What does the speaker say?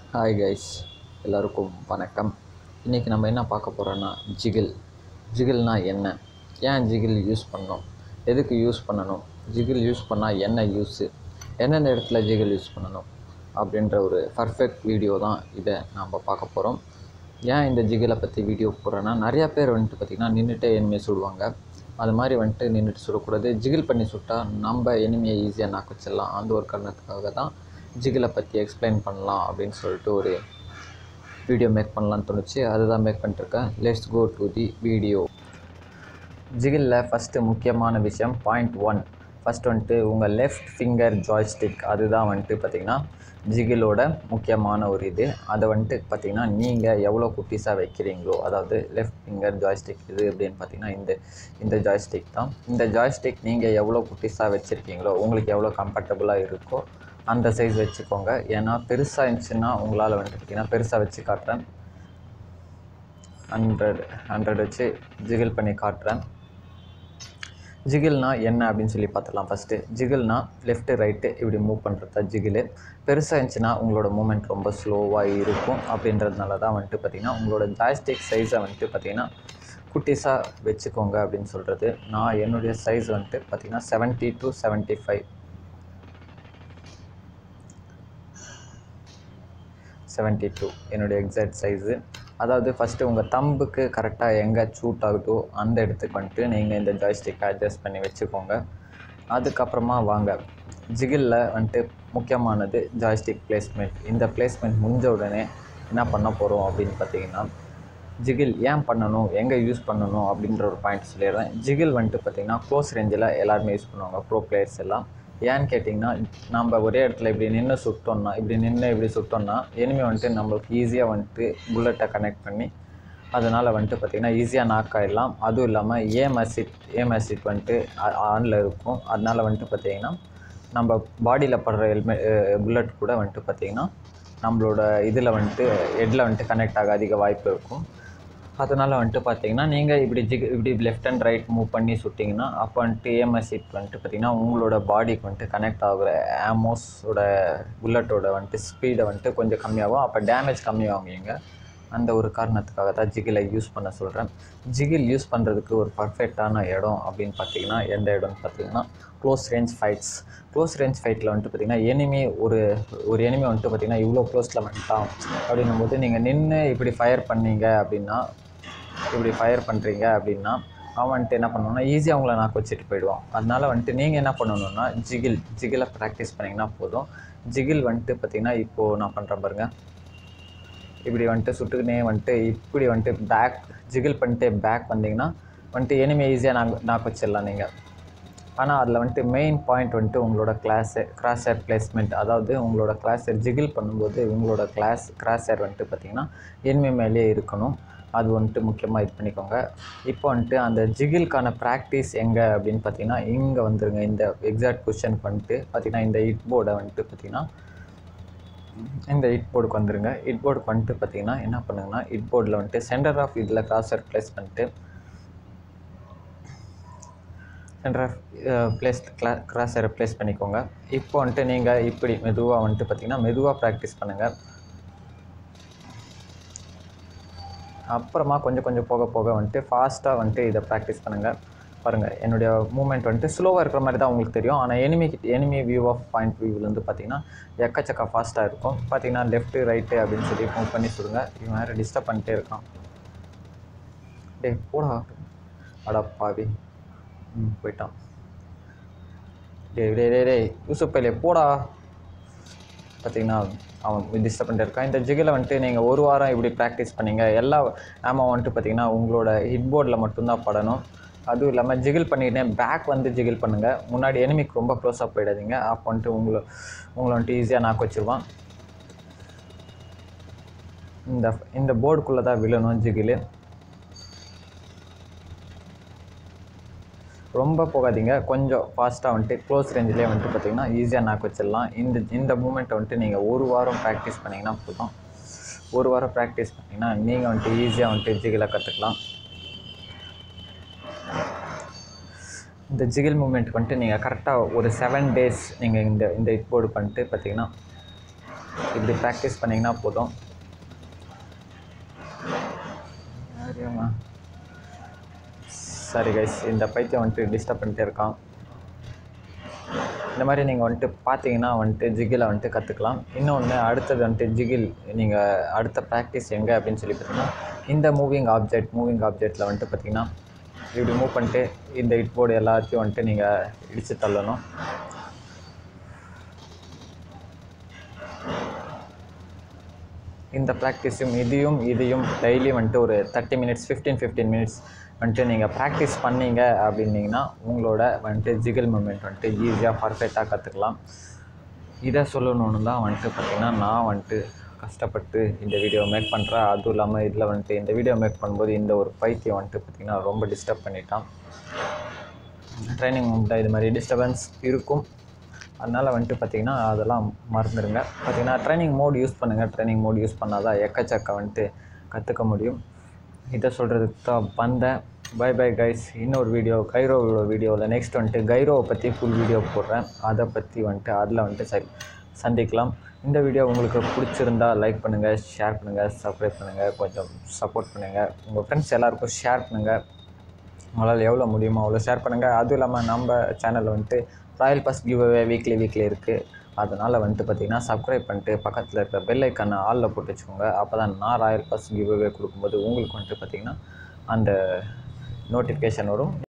hi guys எல்லாருக்கும் வணக்கம் இன்றைக்கி நம்ம என்ன பார்க்க போகிறோன்னா ஜிகில் ஜிகில்னா என்ன ஏன் ஜிகில் யூஸ் பண்ணணும் எதுக்கு யூஸ் பண்ணணும் ஜிகில் யூஸ் பண்ணால் என்ன யூஸு எந்தெந்த இடத்துல ஜிகில் யூஸ் பண்ணணும் அப்படின்ற ஒரு பர்ஃபெக்ட் வீடியோ தான் இதை நம்ம பார்க்க போகிறோம் ஏன் இந்த ஜிகிலை பற்றி வீடியோ போடுறேன்னா நிறையா பேர் வந்துட்டு பார்த்திங்கன்னா நின்றுட்டே எனிமையை சுடுவாங்க அது மாதிரி வந்துட்டு நின்றுட்டு சுடக்கூடாது ஜிகில் பண்ணி சுட்டால் நம்ம எனிமையை ஈஸியாக நாக்கு வச்சிடலாம் அந்த ஒரு காரணத்துக்காக தான் ஜிகிலை பற்றி எக்ஸ்பிளைன் பண்ணலாம் அப்படின்னு சொல்லிட்டு ஒரு வீடியோ மேக் பண்ணலான்னு தோணுச்சு அதுதான் மேக் பண்ணிட்டுருக்கேன் let's go to the video ஜிகிலில் ஃபஸ்ட்டு முக்கியமான விஷயம் பாயிண்ட் ஒன் ஃபஸ்ட் வந்துட்டு உங்கள் லெஃப்ட் ஃபிங்கர் ஜாய்ஸ்டிக் அதுதான் வந்துட்டு பார்த்திங்கன்னா ஜிகிலோட முக்கியமான ஒரு இது அதை வந்துட்டு பார்த்திங்கன்னா நீங்கள் எவ்வளோ குட்டீஸாக வைக்கிறீங்களோ அதாவது லெஃப்ட் ஃபிங்கர் ஜாய்ஸ்டிக் இது அப்படின்னு பார்த்திங்கன்னா இந்த இந்த ஜாய்ஸ்டிக் தான் இந்த ஜாய்ஸ்டிக் நீங்கள் எவ்வளோ குட்டீஸாக வச்சுருக்கீங்களோ உங்களுக்கு எவ்வளோ கம்ஃபர்டபுளாக இருக்கோ அந்த சைஸ் வச்சுக்கோங்க ஏன்னா பெருசாக இருந்துச்சுன்னா உங்களால் வந்துட்டு பார்த்திங்கன்னா பெருசாக வச்சு காட்டுறேன் ஹண்ட்ரட் ஹண்ட்ரட் வச்சு ஜிகில் பண்ணி காட்டுறேன் ஜிகில்னா என்ன அப்படின்னு சொல்லி பார்த்துலாம் ஃபஸ்ட்டு ஜிகில்னா லெஃப்ட்டு ரைட்டு இப்படி மூவ் பண்ணுறது தான் ஜிகிலு பெருசாக இருந்துச்சுன்னா உங்களோட மூமெண்ட் ரொம்ப ஸ்லோவாக இருக்கும் அப்படின்றதுனால தான் வந்துட்டு பார்த்திங்கன்னா உங்களோட ஜாய்ஸ்டிக் சைஸை வந்துட்டு பார்த்திங்கன்னா குட்டிஸாக வச்சுக்கோங்க அப்படின்னு சொல்கிறது நான் என்னுடைய சைஸ் வந்துட்டு பார்த்திங்கன்னா seventy two seventy five seventy two என்னுடைய எக்ஸாக்ட் சைஸு அதாவது ஃபஸ்ட்டு உங்கள் தம்புக்கு கரெக்டாக எங்கே சூட் ஆகுதோ அந்த இடத்துக்கு வந்துட்டு நீங்கள் இந்த ஜாய்ஸ்டிக்கை அட்ஜஸ்ட் பண்ணி வச்சுக்கோங்க அதுக்கப்புறமா வாங்க ஜிகிலில் வந்துட்டு முக்கியமானது ஜாய்ஸ்டிக் பிளேஸ்மெண்ட் இந்த பிளேஸ்மெண்ட் முடிஞ்ச உடனே என்ன பண்ண போகிறோம் அப்படின்னு பார்த்தீங்கன்னா ஜிகில் ஏன் பண்ணணும் எங்கே யூஸ் பண்ணணும் அப்படின்ற ஒரு பாயிண்ட் சொல்லிடுறேன் ஜிகில் வந்துட்டு பார்த்திங்கன்னா க்ளோஸ் ரேஞ்சில் எல்லாருமே யூஸ் பண்ணுவாங்க ப்ரோ பிளேயர்ஸ் எல்லாம் ஏன்னு கேட்டிங்கன்னா நம்ம ஒரே இடத்துல இப்படி நின்று சுட்டோம்னா இப்படி நின்று இப்படி சுட்டோம்னா எனிமே வந்துட்டு நம்மளுக்கு ஈஸியாக வந்துட்டு புல்லட்டை கனெக்ட் பண்ணி அதனால் வந்துட்டு பார்த்திங்கன்னா ஈஸியாக நாக் ஆகிடலாம் அதுவும் இல்லாமல் ஏம் அசிட் ஏம் அசிட் வந்துட்டு ஆனில் இருக்கும் அதனால் வந்துட்டு பார்த்திங்கன்னா நம்ம பாடியில் படுற ஹெல்மெ புல்லட் கூட வந்துட்டு பார்த்திங்கன்னா நம்மளோட இதில் வந்துட்டு ஹெட்டில் வந்துட்டு கனெக்ட் ஆக அதிக வாய்ப்பு இருக்கும் அதனால் வந்துட்டு பார்த்தீங்கன்னா நீங்கள் இப்படி ஜிக் இப்படி லெஃப்ட் அண்ட் ரைட் மூவ் பண்ணி சுட்டிங்கன்னா அப்போ வந்துட்டு ஏஎம்எஸ்இட் வந்துட்டு பார்த்தீங்கன்னா உங்களோட பாடிக்கு வந்துட்டு கனெக்ட் ஆகுற ஆமோஸோட புல்லட்டோட வந்துட்டு ஸ்பீடை வந்துட்டு கொஞ்சம் கம்மியாகும் அப்போ டேமேஜ் கம்மியாகுங்க அந்த ஒரு காரணத்துக்காக தான் ஜிகிலை யூஸ் பண்ண சொல்கிறேன் ஜிகில் யூஸ் பண்ணுறதுக்கு ஒரு பர்ஃபெக்டான இடம் அப்படின்னு பார்த்தீங்கன்னா எந்த இடம்னு பார்த்தீங்கன்னா close range fights close range ஃபைட்டில் வந்துட்டு பார்த்திங்கன்னா எனிமி ஒரு ஒரு எனிமி வந்துட்டு பார்த்திங்கன்னா இவ்வளோ க்ளோஸில் வந்துட்டான் அப்படின்னும் போது நீங்கள் நின்று இப்படி ஃபயர் பண்ணீங்க அப்படின்னா இப்படி ஃபயர் பண்ணுறீங்க அப்படின்னா அவன் வந்துட்டு என்ன பண்ணுவான்னா ஈஸியாக அவங்கள நாக்கு வச்சுட்டு போயிடுவான் அதனால் வந்துட்டு நீங்கள் என்ன பண்ணணுன்னா ஜிகில் ஜிகிலை ப்ராக்டிஸ் பண்ணிங்கன்னா போதும் ஜிகில் வந்துட்டு பார்த்திங்கன்னா இப்போது நான் பண்ணுறேன் பாருங்கள் இப்படி வந்துட்டு சுட்டுக்கினே வந்துட்டு இப்படி வந்துட்டு பேக் ஜிகில் பண்ணிட்டு பேக் வந்தீங்கன்னா வந்துட்டு எனிமே ஈஸியாக நாங்கள் நாக்கு வச்சிடலாம் நீங்கள் ஆனால் அதில் வந்துட்டு மெயின் பாயிண்ட் வந்துட்டு உங்களோட கிளாஸு கிராஸர் பிளேஸ்மெண்ட் அதாவது உங்களோட கிளாஸர் ஜிகில் பண்ணும்போது உங்களோட கிளாஸ் கிராஸர் வந்துட்டு பார்த்திங்கன்னா எனிமே மேலேயே இருக்கணும் அது வந்துட்டு முக்கியமாக இது பண்ணிக்கோங்க இப்போ வந்துட்டு அந்த ஜிகில்கான ப்ராக்டிஸ் எங்கே அப்படின்னு பார்த்தீங்கன்னா இங்கே வந்துருங்க இந்த எக்ஸாக்ட் கொஷனுக்கு வந்துட்டு பார்த்திங்கன்னா இந்த இட் போர்டை வந்துட்டு பார்த்திங்கன்னா இந்த இட் போர்டுக்கு வந்துருங்க இட் போர்டுக்கு வந்துட்டு பார்த்தீங்கன்னா என்ன பண்ணுங்கன்னா இட் போர்டில் வந்துட்டு சென்டர் ஆஃப் இதில் கிராஸர் ப்ளேஸ் பண்ணிட்டு சென்டர் ஆஃப் ப்ளேஸ் கிளா கிராஸரை ப்ளேஸ் பண்ணிக்கோங்க இப்போ வந்துட்டு நீங்கள் இப்படி மெதுவாக வந்துட்டு பார்த்தீங்கன்னா மெதுவாக ப்ராக்டிஸ் பண்ணுங்கள் அப்புறமா கொஞ்சம் கொஞ்சம் போக போக வந்துட்டு ஃபாஸ்ட்டாக வந்துட்டு இதை ப்ராக்டிஸ் பண்ணுங்கள் பாருங்கள் என்னுடைய மூமெண்ட் வந்துட்டு ஸ்லோவாக இருக்கிற மாதிரி தான் உங்களுக்கு தெரியும் ஆனால் enemy enemy view of point வியூவிலேருந்து பார்த்தீங்கன்னா எக்கச்சக்க ஃபாஸ்ட்டாக இருக்கும் பார்த்தீங்கன்னா லெஃப்ட்டு ரைட்டு அப்படின்னு சொல்லி மூவ் பண்ணி சொல்லுங்கள் இவன் வேறு டிஸ்டர்ப் பண்ணிட்டே இருக்கான் டே போடா அடா பாவி ம் போயிட்டான் டே டே டே டே யூசுப் பைலே போடா பார்த்தீங்கன்னா அவன் டிஸ்டர்ப் பண்ணிட்டு இருக்கான் இந்த ஜிகில் வந்துட்டு நீங்கள் ஒரு வாரம் இப்படி ப்ராக்டிஸ் பண்ணீங்க எல்லா ஆமாம் வந்துட்டு பார்த்தீங்கன்னா உங்களோட ஹிட் போர்டில் மட்டும்தான் படணும் அதுவும் இல்லாமல் ஜிகில் பண்ணிக்கிட்டே பேக் வந்து ஜிகில் பண்ணுங்கள் முன்னாடி எனிமிக்கு ரொம்ப க்ளோஸாக போயிடாதீங்க அப்போ வந்துட்டு உங்களை உங்களை வந்துட்டு ஈஸியாக நாக்கு வச்சுருவான் இந்த இந்த போர்டுக்குள்ளே தான் விழணும் ஜிகிலு ரொம்ப போகாதீங்க கொஞ்சம் ஃபாஸ்ட்டாக வந்துட்டு க்ளோஸ் ரேஞ்சிலே வந்துட்டு பார்த்திங்கன்னா ஈஸியாக நாக்கு வச்சிடலாம் இந்த இந்த மூமெண்ட்டை வந்துட்டு நீங்கள் ஒரு வாரம் ப்ராக்டிஸ் பண்ணிங்கன்னா போதும் ஒரு வாரம் ப்ராக்டிஸ் பண்ணிங்கன்னா நீங்கள் வந்துட்டு ஈஸியாக வந்துட்டு ஜிகிலை கற்றுக்கலாம் இந்த ஜிகில் மூமெண்ட் வந்துட்டு நீங்கள் கரெக்டாக ஒரு செவன் டேஸ் நீங்கள் இந்த இந்த இட் போர்டு பண்ணிட்டு பார்த்தீங்கன்னா இப்படி ப்ராக்டிஸ் பண்ணிங்கன்னா போதும் சரியாம்மா சரி கைஸ் இந்த பைத்தியம் வந்துட்டு டிஸ்டர்ப் பண்ணிட்டே இருக்கான் இந்த மாதிரி நீங்கள் வந்துட்டு பார்த்தீங்கன்னா வந்துட்டு ஜிகிலை வந்துட்டு கற்றுக்கலாம் இன்னொன்று அடுத்தது வந்துட்டு ஜிகில் நீங்கள் அடுத்த ப்ராக்டிஸ் எங்கே அப்படின்னு சொல்லி பார்த்தீங்கன்னா இந்த மூவிங் ஆப்ஜெக்ட் மூவிங் ஆப்ஜெக்ட்டில் வந்துட்டு பார்த்தீங்கன்னா இப்படி மூவ் பண்ணிட்டு இந்த ஹிட் போர்டு எல்லாத்தையும் வந்துட்டு நீங்கள் இடித்து தள்ளணும் இந்த ப்ராக்டிஸும் இதையும் இதையும் டெய்லி வந்துட்டு ஒரு thirty minutes fifteen fifteen minutes வந்துட்டு நீங்கள் ப்ராக்டிஸ் பண்ணீங்க அப்படின்னீங்கன்னா உங்களோட வந்துட்டு ஜிகில் மூமெண்ட் வந்துட்டு ஈஸியாக பர்ஃபெக்டாக கற்றுக்கலாம் இதை சொல்லணுன்னு தான் வந்துட்டு பார்த்திங்கன்னா நான் வந்துட்டு கஷ்டப்பட்டு இந்த வீடியோ மேக் பண்ணுறேன் அதுவும் இல்லாமல் இதில் வந்துட்டு இந்த வீடியோ மேக் பண்ணும்போது இந்த ஒரு பைத்தியம் வந்துட்டு பார்த்திங்கன்னா ரொம்ப டிஸ்டர்ப் பண்ணிட்டான் ட்ரைனிங் மூமெண்ட்டில் இது மாதிரி டிஸ்டர்பன்ஸ் இருக்கும் அதனால் வந்துட்டு பார்த்திங்கன்னா அதெல்லாம் மறந்துடுங்க பார்த்திங்கன்னா ட்ரைனிங் மோட் யூஸ் பண்ணுங்கள் ட்ரைனிங் மோட் யூஸ் பண்ணால் தான் எக்கச்சக்க வந்துட்டு கற்றுக்க முடியும் இதை சொல்கிறதுக்கு தான் வந்தேன் பை பை கைஸ் இன்னொரு வீடியோ கைரோவோட வீடியோவில் நெக்ஸ்ட் வந்துட்டு கைரோவை பற்றி ஃபுல் வீடியோ போடுறேன் அதை பற்றி வந்துட்டு அதில் வந்துட்டு சரி சந்திக்கலாம் இந்த வீடியோ உங்களுக்கு பிடிச்சிருந்தா லைக் பண்ணுங்கள் ஷேர் பண்ணுங்கள் சப்ஸ்கிரைப் பண்ணுங்கள் கொஞ்சம் சப்போர்ட் பண்ணுங்கள் உங்கள் ஃப்ரெண்ட்ஸ் எல்லாருக்கும் ஷேர் பண்ணுங்கள் உங்களால் எவ்வளோ முடியுமோ அவ்வளோ ஷேர் பண்ணுங்கள் அதுவும் இல்லாமல் நம்ம சேனலில் வந்துட்டு royal pass give away weekly weekly இருக்குது அதனால் வந்துட்டு பார்த்தீங்கன்னா சப்ஸ்கிரைப் பண்ணிட்டு பக்கத்தில் இருக்கிற பெல் ஐக்கானை ஆளில் போட்டு வச்சுக்கோங்க அப்போ தான் நான் ராயல் பாஸ் கிவ் அவே கொடுக்கும்போது உங்களுக்கு வந்துட்டு பார்த்தீங்கன்னா அந்த நோட்டிஃபிகேஷன் வரும்